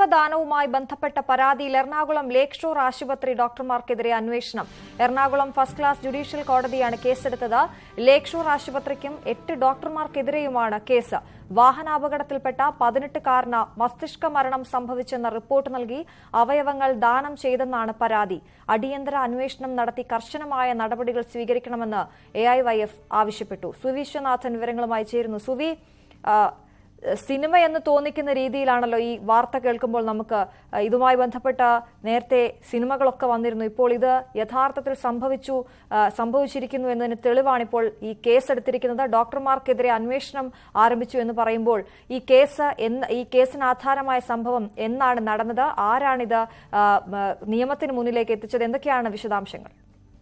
അവയവദാനവുമായി ബന്ധപ്പെട്ട പരാതിയിൽ എറണാകുളം ലേക്ക് ഷോർ ആശുപത്രി ഡോക്ടർമാർക്കെതിരെ അന്വേഷണം എറണാകുളം ഫസ്റ്റ് ക്ലാസ് ജുഡീഷ്യൽ കോടതിയാണ് കേസെടുത്തത് ലേക്ക് ഷോർ ആശുപത്രിക്കും എട്ട് ഡോക്ടർമാർക്കെതിരെയുമാണ് കേസ് വാഹനാപകടത്തിൽപ്പെട്ട പതിനെട്ടുകാരന് മസ്തിഷ്ക മരണം സംഭവിച്ചെന്ന റിപ്പോർട്ട് നൽകി അവയവങ്ങൾ ദാനം ചെയ്തെന്നാണ് പരാതി അടിയന്തര അന്വേഷണം നടത്തി കർശനമായ നടപടികൾ സ്വീകരിക്കണമെന്ന് എ ആവശ്യപ്പെട്ടു സുവി വിശ്വനാഥൻ വിവരങ്ങളുമായി ചേരുന്നു സുവി ആ, സിനിമ എന്ന് തോന്നിക്കുന്ന രീതിയിലാണല്ലോ ഈ വാർത്ത കേൾക്കുമ്പോൾ നമുക്ക് ഇതുമായി ബന്ധപ്പെട്ട നേരത്തെ സിനിമകളൊക്കെ വന്നിരുന്നു ഇപ്പോൾ ഇത് യഥാർത്ഥത്തിൽ സംഭവിച്ചു ആ, സംഭവിച്ചിരിക്കുന്നു എന്നതിന് തെളിവാണിപ്പോൾ ഈ കേസ് എടുത്തിരിക്കുന്നത് ഡോക്ടർമാർക്കെതിരെ അന്വേഷണം ആരംഭിച്ചു എന്ന് പറയുമ്പോൾ ഈ കേസ് എന്ന് ഈ കേസിന് ആധാരമായ സംഭവം എന്നാണ് നടന്നത് ആരാണിത് ആ, മ, നിയമത്തിന് മുന്നിലേക്ക് എത്തിച്ചത് എന്തൊക്കെയാണ് വിശദാംശങ്ങൾ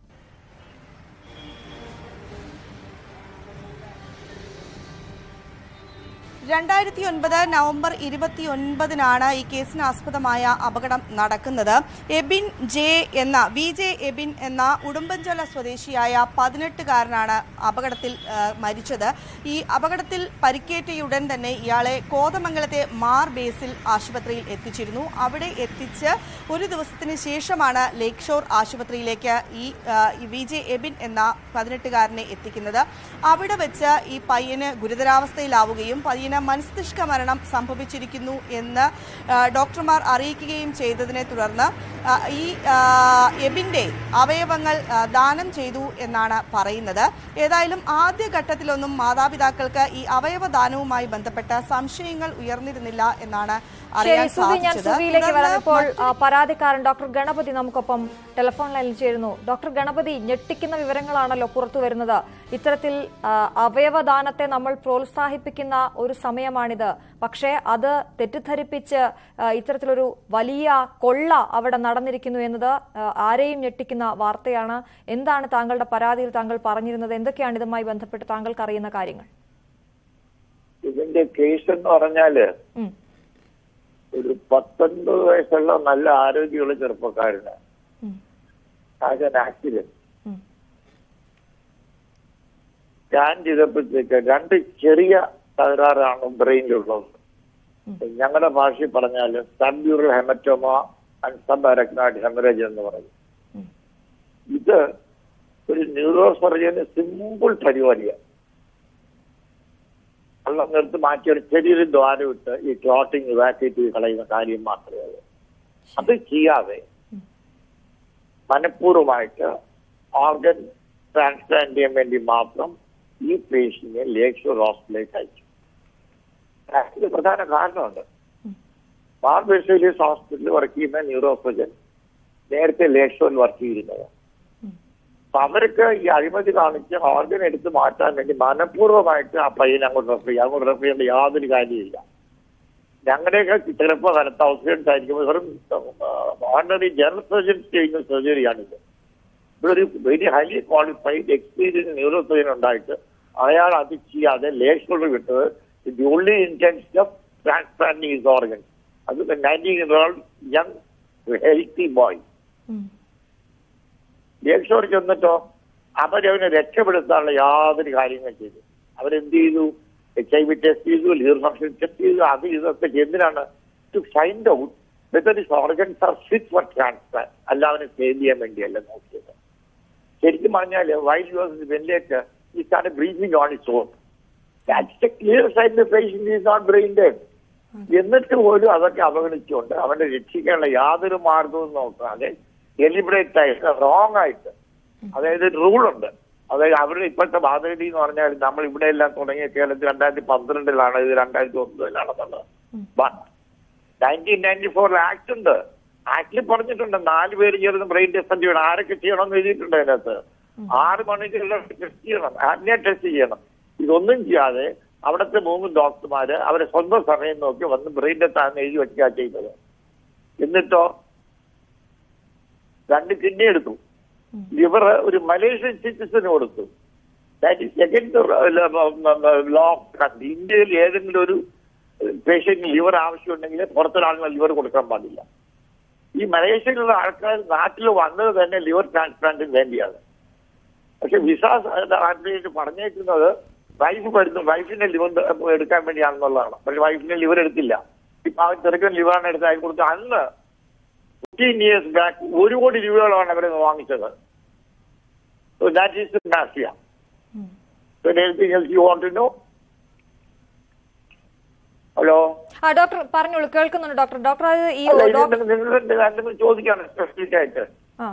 രണ്ടായിരത്തി ഒൻപത് നവംബർ ഇരുപത്തി ഒൻപതിനാണ് ഈ കേസിന് ആസ്പദമായ അപകടം നടക്കുന്നത് എബിൻ ജെ എന്ന വി ജെ എബിൻ എന്ന ഉടുമ്പൻചോല സ്വദേശിയായ പതിനെട്ടുകാരനാണ് അപകടത്തിൽ ആ, മരിച്ചത് ഈ അപകടത്തിൽ പരിക്കേറ്റയുടൻ തന്നെ ഇയാളെ കോതമംഗലത്തെ മാർ ബേസിൽ ആശുപത്രിയിൽ എത്തിച്ചിരുന്നു അവിടെ എത്തിച്ച് ഒരു ദിവസത്തിന് ശേഷമാണ് ലേക്ക് ഷോർ ആശുപത്രിയിലേക്ക് ഈ ആ, ഈ വി ജെ എബിൻ എന്ന പതിനെട്ടുകാരനെ എത്തിക്കുന്നത് അവിടെ വെച്ച് ഈ പയ്യന് ഗുരുതരാവസ്ഥയിലാവുകയും പയ്യന് മസ്തിഷ്ക മരണം സംഭവിച്ചിരിക്കുന്നു എന്ന് ആ, ഡോക്ടർമാർ അറിയിക്കുകയും ചെയ്തതിനെ തുടർന്ന് ആ, ഈ ആ, എബിന്റെ അവയവങ്ങൾ ആ, ദാനം ചെയ്തു എന്നാണ് പറയുന്നത് ഏതായാലും ആദ്യഘട്ടത്തിലൊന്നും മാതാപിതാക്കൾക്ക് ഈ അവയവ ദാനവുമായി ബന്ധപ്പെട്ട സംശയങ്ങൾ ഉയർന്നിരുന്നില്ല എന്നാണ് അറിയാൻ ശരി സുധി ഞാൻ സാധിച്ചത് സുധിയിലേക്ക് വരാം തുടർന്ന് ഇപ്പോൾ ആ, പരാതിക്കാരൻ ഡോക്ടർ ഗണപതി നമുക്കൊപ്പം ടെലിഫോൺ ലൈനിൽ ചേരുന്നു ഡോക്ടർ ഗണപതി ഞെട്ടിക്കുന്ന വിവരങ്ങളാണല്ലോ പുറത്തു വരുന്നത് ഇത്തരത്തിൽ ആ, അവയവദാനത്തെ നമ്മൾ പ്രോത്സാഹിപ്പിക്കുന്ന ഒരു സമയമാണിത് പക്ഷേ അത് തെറ്റിദ്ധരിപ്പിച്ച് ആ, ഇത്തരത്തിലൊരു വലിയ കൊള്ള അവിടെ നടന്നിരിക്കുന്നു എന്നത് ആ, ആരെയും ഞെട്ടിക്കുന്ന വാർത്തയാണ് എന്താണ് താങ്കളുടെ പരാതിയിൽ താങ്കൾ പറഞ്ഞിരുന്നത് എന്തൊക്കെയാണ് ഇതുമായി ബന്ധപ്പെട്ട് താങ്കൾക്ക് അറിയുന്ന കാര്യങ്ങൾ ഇതിന്റെ കേസ് എന്ന് പറഞ്ഞാല് ഉം, ഒരു പത്തൊൻപത് വയസ്സുള്ള നല്ല ആരോഗ്യമുള്ള ചെറുപ്പക്കാരന് ഉം, ആകെ ആക്സിഡന്റ് ഉം, സ്കാൻ ചെയ്തപ്പോഴത്തേക്ക് രണ്ട് ചെറിയ തകരാറാണ് ബ്രെയിനിലുള്ളത് ഞങ്ങളുടെ ഭാഷയിൽ പറഞ്ഞാൽ subdural haematoma and subarachnoid haemorrhage എന്ന് പറയും ഉം. ഇത് ഒരു ന്യൂറോ സർജന് സിമ്പിൾ പരിപാടിയാണ് വെള്ളം നിർത്തി മാറ്റി ഒരു ചെറിയൊരു ദ്വാരം ഇട്ട് ഈ ക്ലോട്ടിങ് ഇവാക്യുവേറ്റ് ചെയ്ത് കളയുന്ന കാര്യം മാത്രമേ ഉള്ളൂ അത് ചെയ്യാതെ മനഃപൂർവ്വമായിട്ട് ഓർഗൻ ട്രാൻസ്പ്ലാന്റ് ചെയ്യാൻ വേണ്ടി മാത്രം ഈ പേഷ്യന്റിനെ ലേക്ഷൂർ ഹോസ്പിറ്റലിലേക്ക് അയച്ചു അതിന് പ്രധാന കാരണമുണ്ട് മാർ ബെസേലിയസ് ഹോസ്പിറ്റലിൽ വർക്ക് ചെയ്യുന്ന ന്യൂറോ സർജൻ നേരത്തെ ലേക്ഷൂരിൽ വർക്ക് ചെയ്തിരുന്നത് അപ്പൊ അവർക്ക് ഈ അഴിമതി കാണിച്ച് ഓർഗൻ എടുത്ത് മാറ്റാൻ വേണ്ടി മനഃപൂർവ്വമായിട്ട് ആ പയ്യനെ അങ്ങോട്ട് റെഫർ ചെയ്യുക അങ്ങോട്ട് റെഫർ ചെയ്യേണ്ട യാതൊരു കാര്യമില്ല ഞങ്ങളുടെയൊക്കെ ചിലപ്പോൾ കനത്ത ഔട്ട്സൈഡ്സ് ആയിരിക്കും വെറും ഓർഡിനറി ജനറൽ സർജൻ ചെയ്യുന്ന സർജറിയാണിത് ഇവിടെ ഒരു very highly qualified experience neurosurgeon ഉണ്ടായിട്ട് അയാൾ അത് ചെയ്യാതെ ലേഷോട് വിട്ടത് the only intention of transplanting is organ അത് nineteen year old young healthy boy ഉം. ലേക്ഷോട് ചെന്നിട്ടോ അവരവനെ രക്ഷപ്പെടുത്താനുള്ള യാതൊരു കാര്യങ്ങൾ ചെയ്തു അവരെന്ത് ചെയ്തു എച്ച് ഐ വി ടെസ്റ്റ് ചെയ്തു ലിവർ ഫംഗ്ഷൻ ടെസ്റ്റ് ചെയ്തു അത് ഇതൊക്കെ എന്തിനാണ് to find out whether this organs are fit for transplant അല്ല അവനെ സേവ് ചെയ്യാൻ വേണ്ടിയല്ല നോക്കിയത് ശരിക്കും പറഞ്ഞാൽ while your ventilator he start breathing on is on that's a clear sign the patient is not brain dead എന്നിട്ട് പോലും അതൊക്കെ അവഗണിച്ചുകൊണ്ട് അവനെ രക്ഷിക്കാനുള്ള യാതൊരു മാർഗവും നോക്കാതെ ഡെലിബറേറ്റ് ആയിട്ട് റോങ് ആയിട്ട് അതായത് റൂളുണ്ട് അതായത് അവരുടെ ഇപ്പോഴത്തെ ബാധഗതി എന്ന് പറഞ്ഞാൽ നമ്മൾ ഇവിടെ എല്ലാം തുടങ്ങിയ കേരളത്തിൽ രണ്ടായിരത്തി പന്ത്രണ്ടിലാണ് ഇത് രണ്ടായിരത്തി ഒമ്പതിലാണെന്നുള്ളത് ബട്ട് നയൻറ്റീൻ നയൻറ്റി ഫോറിൽ ആക്ട് ഉണ്ട് ആക്ടിൽ പറഞ്ഞിട്ടുണ്ട് നാല് പേര് ചേർന്ന് ബ്രെയിൻ ടെസ്റ്റ് ചെയ്യണം ആരൊക്കെ ചെയ്യണമെന്ന് എഴുതിയിട്ടുണ്ട് അതിനകത്ത് ആറ് മണിക്കുള്ള ടെസ്റ്റ് ചെയ്യണം ആജ്ഞ ടെസ്റ്റ് ചെയ്യണം ഇതൊന്നും ചെയ്യാതെ അവിടുത്തെ മൂന്ന് ഡോക്ടർമാര് അവരെ സ്വന്തം സമയം നോക്കി വന്ന് ബ്രെയിൻ ടെസ്റ്റ് ആണെന്ന് എഴുതി വെക്കുക ചെയ്തത് എന്നിട്ടോ രണ്ട് കിഡ്നി എടുത്തു ലിവർ ഒരു മലേഷ്യൻ സിറ്റിസന് കൊടുത്തു that is second law country ഇന്ത്യയിൽ ഏതെങ്കിലും ഒരു പേഷ്യന്റിന് ലിവർ ആവശ്യമുണ്ടെങ്കിൽ പുറത്തൊരാളിന് ലിവർ കൊടുക്കാൻ പാടില്ല ഈ മലേഷ്യയിലുള്ള ആൾക്കാർ നാട്ടിൽ വന്നത് തന്നെ ലിവർ ട്രാൻസ്പ്ലാന്റിന് വേണ്ടിയാണ് പക്ഷെ വിസ ആയിട്ട് പറഞ്ഞേക്കുന്നത് വൈഫ് വരുന്നു വൈഫിന്റെ ലിവർ എടുക്കാൻ വേണ്ടിയാണെന്നുള്ളതാണ് പക്ഷെ വൈഫിന്റെ ലിവർ എടുത്തില്ല ഇപ്പൊ അവൻ ചെറുക്കൻ ലിവറാണ് എടുത്ത് അയച്ചു കൊടുത്ത് അന്ന് ഫിഫ്റ്റീൻ ഇയേഴ്സ് ബാക്ക് ഒരു കോടി രൂപയോളമാണ് അവരെ വാങ്ങിച്ചത് that is mafia anything else you want to know hello ആ ഡോക്ടർ പറഞ്ഞോളൂ കേൾക്കുന്നുണ്ട് ഡോക്ടർ ഡോക്ടർ അത് ഈ അല്ല ഇത് ഡോക്ടർ നിങ്ങൾ എന്തെങ്കിലും ചോദിക്കാണ് സ്പെസിഫിക് ആയിട്ട് ആ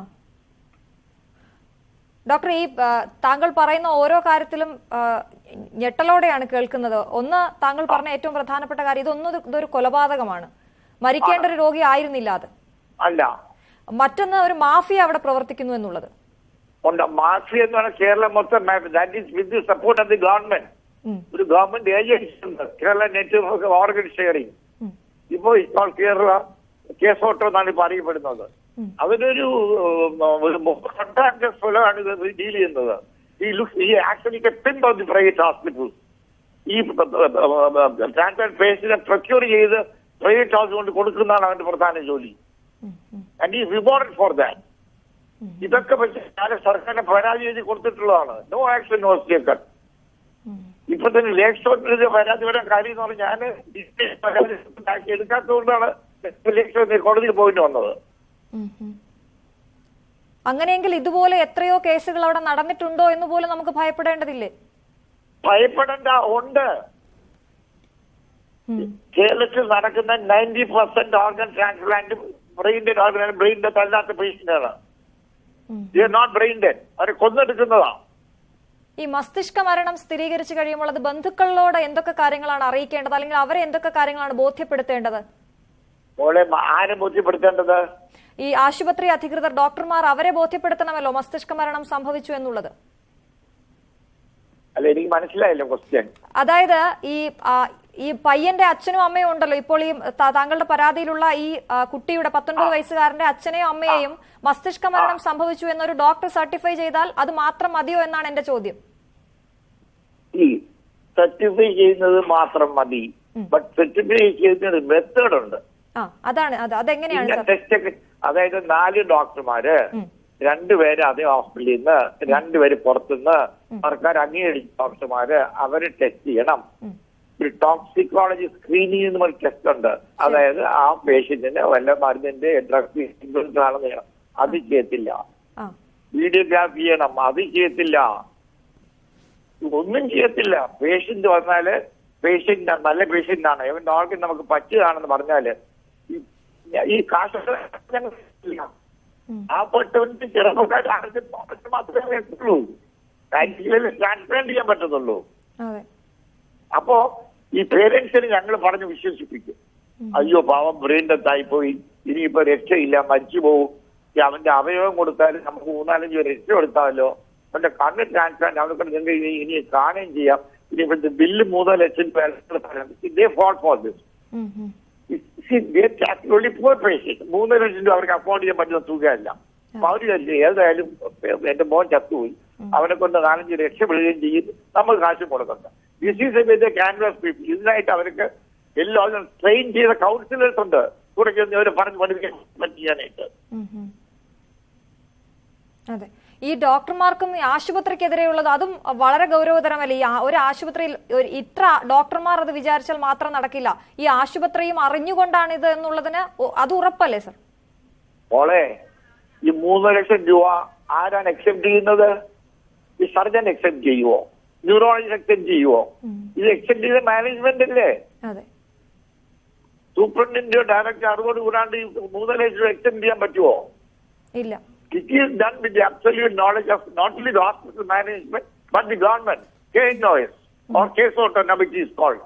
ഡോക്ടർ ഈ ആ, താങ്കൾ പറയുന്ന ഓരോ കാര്യത്തിലും ആ, ഞെട്ടലോടെയാണ് കേൾക്കുന്നത് ഒന്ന് താങ്കൾ പറഞ്ഞ ഏറ്റവും പ്രധാനപ്പെട്ട കാര്യം ഇതൊന്നും ഇത് ഇതൊരു കൊലപാതകമാണ് മരിക്കേണ്ട ഒരു രോഗി ആയിരുന്നില്ല അത് അല്ല മറ്റൊന്ന് ഒരു മാഫിയ അവിടെ പ്രവർത്തിക്കുന്നു എന്നുള്ളത് ഉണ്ട് മാഫിയ എന്ന് പറഞ്ഞാൽ കേരളം മൊത്തം that is with the support of the government ഉം. ഒരു ഗവൺമെന്റ് ഏജൻസി ഉണ്ട് കേരള നെറ്റ്വർക്ക് ഓർഗൻ ഷെയറിംഗ് ഉം. ഇപ്പോ ഇപ്പോൾ കേരള കേസോട്ടോ എന്നാണ് ഇപ്പൊ അറിയപ്പെടുന്നത് അവരൊരു ഉം, ഒരു കോൺട്രാക്ടർ ഫലമാണ് ഇത് ഡീൽ ചെയ്യുന്നത് ഈ ലുക്ക് ഈ actually pin of the private hospital ഈ ട്രാൻസ്പ്ലാന്റ് പേഷ്യനെ പ്രൊക്യൂർ ചെയ്ത് പ്രൈവറ്റ് ഹൗസ് കൊണ്ട് കൊടുക്കുന്നതാണ് അവന്റെ പ്രധാന ജോലി ആൻഡ് ഈ റിവാർഡ് ഫോർ ദാറ്റ് ഇതൊക്കെ പക്ഷേ ഞാൻ സർക്കാരിനെ പരാതി എഴുതി കൊടുത്തിട്ടുള്ളതാണ് നോ ആക്ഷൻ വാസ് ടേക്കൺ ഇപ്പൊ തന്നെ ലേക്ക് ഷോട്ടിൽ പരാതി വരാൻ കാര്യം എന്ന് പറഞ്ഞാൽ ഞാൻ പരാതി ഉണ്ടാക്കി എടുക്കാത്തതുകൊണ്ടാണ് ലേക്ക് ഷോട്ടിൽ കോടതിയിൽ പോയിട്ട് വന്നത് ഉം, ഉം. അങ്ങനെയെങ്കിൽ ഇതുപോലെ എത്രയോ കേസുകൾ അവിടെ നടന്നിട്ടുണ്ടോ എന്ന് പോലും നമുക്ക് ഭയപ്പെടേണ്ടതില്ലേ ഭയപ്പെടേണ്ട ഉണ്ട് കേരളത്തിൽ നടക്കുന്ന നയൻറ്റി പെർസെന്റ് ഓർഗൻ ട്രാൻസ്പ്ലാന്റ് ബ്രെയിൻ്റെ ഓർഗൻ ബ്രെയിൻ്റെ തല്ലാത്ത പേഷ്യന്റാണ് നോട്ട് ബ്രെയിൻ്റെ അവരെ കൊന്നെടുക്കുന്നതാ ഈ മസ്തിഷ്ക മരണം സ്ഥിരീകരിച്ചു കഴിയുമ്പോൾ അത് ബന്ധുക്കളോട് എന്തൊക്കെ കാര്യങ്ങളാണ് അറിയിക്കേണ്ടത് അല്ലെങ്കിൽ അവരെ എന്തൊക്കെ കാര്യങ്ങളാണ് ബോധ്യപ്പെടുത്തേണ്ടത് മോളെ മ- ആരെ ബോധ്യപ്പെടുത്തേണ്ടത് ഈ ആശുപത്രി അധികൃതർ ഡോക്ടർമാർ അവരെ ബോധ്യപ്പെടുത്തണമല്ലോ മസ്തിഷ്ക മരണം സംഭവിച്ചു എന്നുള്ളത് അല്ല എനിക്ക് മനസ്സിലായില്ല ക്വസ്റ്റ്യൻ അതായത് ഈ ആ, ഈ പയ്യന്റെ അച്ഛനും അമ്മയും ഉണ്ടല്ലോ ഇപ്പോൾ ഈ താ- താങ്കളുടെ പരാതിയിലുള്ള ഈ ആ, കുട്ടിയുടെ പത്തൊൻപത് വയസ്സുകാരന്റെ അച്ഛനെയും അമ്മയെയും മസ്തിഷ്ക മരണം സംഭവിച്ചു എന്നൊരു ഡോക്ടർ സർട്ടിഫൈ ചെയ്താൽ അത് മാത്രം മതിയോ എന്നാണ് എന്റെ ചോദ്യം ഈ സർട്ടിഫൈ ചെയ്യുന്നത് മാത്രം മതി ബട്ട് സർട്ടിഫൈ ചെയ്യുന്ന മെത്തേഡ് ഉണ്ട് ആ അതാണ് അത് അതെങ്ങനെയാണ് പിന്നെ സർ ടെസ്റ്റ് ഒക്കെ അതായത് നാല് ഡോക്ടർമാര് രണ്ടുപേര് അതേ ഹോസ്പിറ്റലിൽ നിന്ന് രണ്ടുപേര് പുറത്തുനിന്ന് സർക്കാർ അംഗീകരിച്ച ഡോക്ടർമാര് അവര് ടെസ്റ്റ് ചെയ്യണം ഒരു ടോക്സിക്കോളജി സ്ക്രീനിങ് എന്ന് പറഞ്ഞ ടെസ്റ്റ് ഉണ്ട് അതായത് ആ പേഷ്യന്റിന് വല്ല മരുന്നിന്റെ ഡ്രഗ്സ് ഇൻഫ്ലുവൻസ് ആണെന്ന് ചെയ്യണം അത് ചെയ്യത്തില്ല ആ വീഡിയോഗ്രാഫി ചെയ്യണം അത് ചെയ്യത്തില്ല ഒന്നും ചെയ്യത്തില്ല പേഷ്യന്റ് വന്നാല് പേഷ്യന്റ് നല്ല പേഷ്യന്റ് ആണ് ഇവന്റെ ഓർഗൻ നമുക്ക് പറ്റുകയാണെന്ന് പറഞ്ഞാല് ഈ- ഈ കാശ് ഞങ്ങൾ ഇല്ല. ആ പെട്ടവന് ചെറുപ്പക്കാർക്ക് മാത്രമേ എത്തുള്ളൂ ട്രാൻസ്പ്ലാന്റ് ചെയ്യാൻ പറ്റത്തുള്ളൂ അതെ അപ്പോ ഈ പേരൻസിന് ഞങ്ങൾ പറഞ്ഞ് വിശ്വസിപ്പിക്കും അയ്യോ പാവം ബ്രെയിൻ ഡെത്തായി പോയി ഇനിയിപ്പോ രക്ഷയില്ല മരിച്ചു പോകും ഈ അവന്റെ അവയവം കൊടുത്താലും നമുക്ക് മൂന്നാലഞ്ച് പേര് രക്ഷ കൊടുത്താലോ അവന്റെ കണ്ണ് ട്രാൻസ്പ്ലാന്റ് അവനെ കൊണ്ട് നിങ്ങൾക്ക് ഇനി ഇനി കാണുകയും ചെയ്യാം ഇനി ഇവിടുത്തെ ബില്ല് മൂന്നര ലക്ഷം രൂപ ഫോൾ ഫോർ ദിസ് ഉം, ഉം. കാറ്റഗറി പോർ പേഷ്യന്റ് മൂന്നര ലക്ഷം രൂപ അവർക്ക് അഫോർഡ് ചെയ്യാൻ പറ്റുന്ന തുകയല്ല അപ്പൊ അവര് വിചാരിച്ചു ഏതായാലും എന്റെ മോൻ ചത്തുപോയി അവനെ കൊണ്ട് നാലഞ്ച് രക്ഷപ്പെടുകയും ചെയ്യും നമ്മൾ കാശ് കൊടുക്കണ്ട this is a canvas people ഇതിനായിട്ട് അവർക്ക് എല്ലാവരും ട്രെയിൻ ചെയ്ത കൗൺസിലേഴ്സ് ഉണ്ട് കൂടെ അവരെ പറഞ്ഞ് പഠിപ്പിക്കാൻ ചെയ്യാനായിട്ട് ഉം, ഉം. അതെ ഈ ഡോക്ടർമാർക്കും ഈ ആശുപത്രിക്കെതിരെയുള്ളത് അതും വളരെ ഗൗരവതരമല്ലേ ഈ ആ- ഒരു ആശുപത്രിയിൽ ഒരു ഇത്ര ഡോക്ടർമാർ അത് വിചാരിച്ചാൽ മാത്രം നടക്കില്ല ഈ ആശുപത്രിയും അറിഞ്ഞുകൊണ്ടാണ് ഇത് എന്നുള്ളതിന് ഒ- അത് ഉറപ്പല്ലേ സർ മോളെ ഈ മൂന്ന് ലക്ഷം രൂപ ആരാണ് എക്സെപ്റ്റ് ചെയ്യുന്നത് ഈ സർജൻ എക്സെപ്റ്റ് ചെയ്യുവോ ന്യൂറോളജി എക്സെപ്റ്റ് ചെയ്യുവോ ഇത് എക്സെപ്റ്റ് ചെയ്ത മാനേജ്മെന്റ് അല്ലേ അതെ സൂപ്രണ്ടിന്റെയോ ഡയറക്ടർ അറിവോട് കൂടാണ്ട് ഈ മൂന്ന് ലക്ഷം രൂപ എക്സ്റ്റെൻഡ് ചെയ്യാൻ പറ്റുമോ ഇല്ല it is done with the absolute knowledge of not only the hospital management but the government K noise or case auto which is called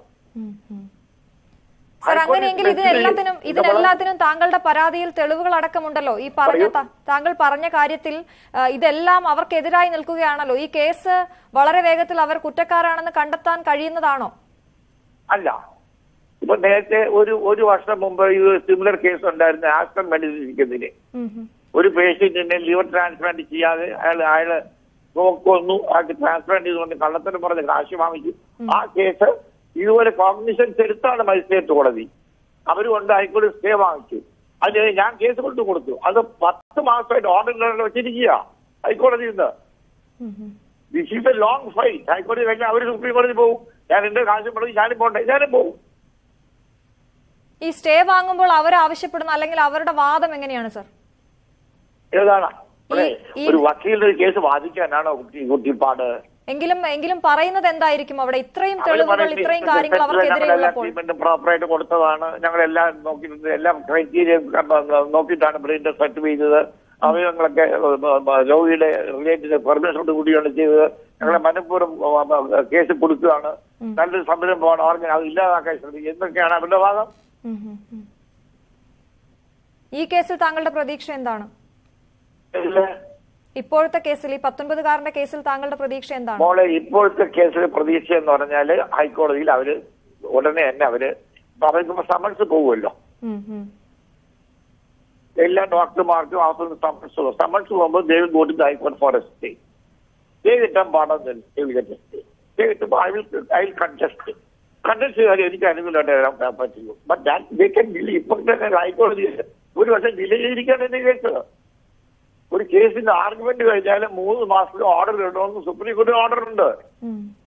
sir അങ്ങനെയെങ്കിൽ ഇതിനെല്ലാത്തിനും ഇതിനെല്ലാത്തിനും താങ്കളുടെ പരാതിയിൽ തെളിവുകൾ അടക്കമുണ്ടല്ലോ ഈ പറഞ്ഞ ത- താങ്കൾ പറഞ്ഞ കാര്യത്തിൽ ആ, ഇതെല്ലാം അവർക്കെതിരായി നിൽക്കുകയാണല്ലോ ഈ കേസ് വളരെ വേഗത്തിൽ അവർ കുറ്റക്കാരാണെന്ന് കണ്ടെത്താൻ കഴിയുന്നതാണോ അല്ല ഇപ്പൊ നേരത്തെ ഒരു ഒരു വർഷം മുമ്പ് ഇത് സിമിലർ കേസ് ഉണ്ടായിരുന്നു ആസ്റ്റർ മെഡിസിന് ഉം, ഉം. ഒരു പേഷ്യന്റിനെ ലിവർ ട്രാൻസ്പ്ലാന്റ് ചെയ്യാതെ അയാൾ അയാള് നോക്കൊന്നു അയാൾക്ക് ട്രാൻസ്പ്ലാന്റ് ചെയ്തുകൊണ്ട് കള്ളത്തിന് പറഞ്ഞ് കാശ് വാങ്ങിച്ചു ആ കേസ് ഇതുപോലെ കോഗ്നിഷൻസ് എടുത്താണ് മജിസ്ട്രേറ്റ് കോടതി അവര് കൊണ്ട് ഹൈക്കോടതി സ്റ്റേ വാങ്ങിച്ചു അത് ഞാൻ കേസ് കൊണ്ടു കൊടുത്തു അത് പത്ത് മാസമായിട്ട് ഓർഡർ വെച്ചിരിക്കുക ഹൈക്കോടതിയിൽ നിന്ന് ഉം, ഉം. This is a long fight ഹൈക്കോടതി കഴിഞ്ഞാൽ അവർ സുപ്രീം കോടതി പോകും ഞാൻ എന്റെ കാശ് മുടങ്ങി ഞാനും പോകണ്ടേ ഞാനും പോകും ഈ സ്റ്റേ വാങ്ങുമ്പോൾ അവർ ആവശ്യപ്പെടുന്ന അല്ലെങ്കിൽ അവരുടെ വാദം എങ്ങനെയാണ് സർ ഏതാണ് ഇവിടെ ഈ- ഒരു വക്കീലിന്റെ ഒരു കേസ് വാദിക്കാനാണോ കുട്ടി കുട്ടിപ്പാട് എങ്കിലും എങ്കിലും പറയുന്നത് എന്തായിരിക്കും അവിടെ ഇത്രയും അവര് തെളിവുകൾ പറയുന്നത് ഇത്രയും കാര്യങ്ങൾ അവർക്കെതിരെ ഞങ്ങളെല്ലാം ഉള്ളപ്പോൾ ട്രീറ്റ്മെന്റ് പ്രോപ്പറായിട്ട് കൊടുത്തതാണ് ഞങ്ങളെല്ലാം നോക്കിയിട്ടുണ്ട് എല്ലാം ക്രൈറ്റീരിയ നോക്കിയിട്ടാണ് ബ്രെയിൻ്റെ സെറ്റ് ചെയ്തത് അവയവങ്ങളൊക്കെ ഏഹ്, രോഗിയുടെ റിലേറ്റീവ് പെർമിഷനോട് കൂടിയാണ് ചെയ്തത് ഞങ്ങളെ മനഃപൂർവ്വം കേസ് കൊടുക്കുകയാണ് നല്ലൊരു സംരംഭമാണ് അവർക്ക് അത് ഇല്ലാതാക്കാൻ ശ്രമിക്കുക എന്തൊക്കെയാണ് അവരുടെ വാദം ഉം, ഉം, ഉം. ഈ കേസിൽ താങ്കളുടെ പ്രതീക്ഷ എന്താണ് ഇതില് ഇപ്പോഴത്തെ കേസിൽ ഈ പത്തൊൻപതുകാരന്റെ കേസിൽ താങ്കളുടെ പ്രതീക്ഷ എന്താണ് മോളെ ഇപ്പോഴത്തെ കേസിൽ പ്രതീക്ഷ എന്ന് പറഞ്ഞാല് ഹൈക്കോടതിയിൽ അവര് ഉടനെ തന്നെ അവര് പറയുമ്പോൾ സമൻസ് പോകുമല്ലോ ഉം, ഉം. എല്ലാ ഡോക്ടർമാർക്കും അവർക്ക് സമൻസ് പോകും സമൻസ് പോകുമ്പോൾ ദൈവം got high court forest stay stay കിട്ടാൻ പാടില്ല സ്റ്റേ കിട്ടുമ്പോൾ I will I will contest contest ചെയ്താൽ എനിക്ക് അനുകൂലമായിട്ട് വരാൻ പറ്റുള്ളൂ ബട്ട് ദേ കൻ ഡിലേ ഇപ്പൊ തന്നെ ഹൈക്കോടതി ഒരു വർഷം ഡിലേ ചെയ്തിരിക്കുകയാണ് എന്റെ കേസ് ഒരു കേസിന്റെ ആർഗ്യുമെന്റ് കഴിഞ്ഞാൽ മൂന്ന് മാസത്തിൽ ഓർഡർ ഇടണമെന്ന് സുപ്രീം കോടതി ഓർഡർ ഉണ്ട് ഉം.